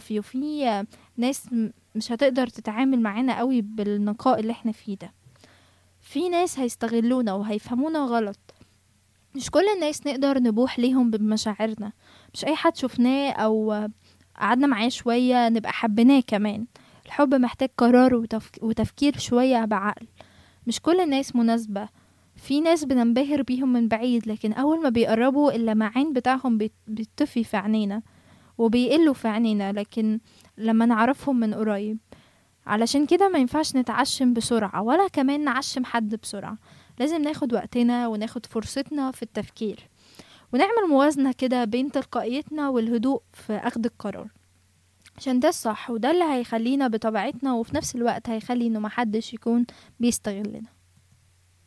نقفي وفي آه، ناس م- مش هتقدر تتعامل معانا قوي بالنقاء اللي احنا فيه ده في ناس هيستغلونا وهيفهمونا غلط مش كل الناس نقدر نبوح ليهم بمشاعرنا مش اي حد شفناه او آه، قعدنا معاه شوية نبقى حبيناه كمان الحب محتاج قرار وتفك... وتفكير شوية بعقل مش كل الناس مناسبة في ناس بننبهر بيهم من بعيد لكن أول ما بيقربوا اللمعان بتاعهم بيت- بيطفي في عينينا وبيقلوا في عينينا لكن لما نعرفهم من قريب علشان كده ما ينفعش نتعشم بسرعة ولا كمان نعشم حد بسرعة لازم ناخد وقتنا وناخد فرصتنا في التفكير ونعمل موازنة كده بين تلقائيتنا والهدوء في أخذ القرار عشان ده الصح وده اللي هيخلينا بطبيعتنا وفي نفس الوقت هيخلي انه محدش يكون بيستغلنا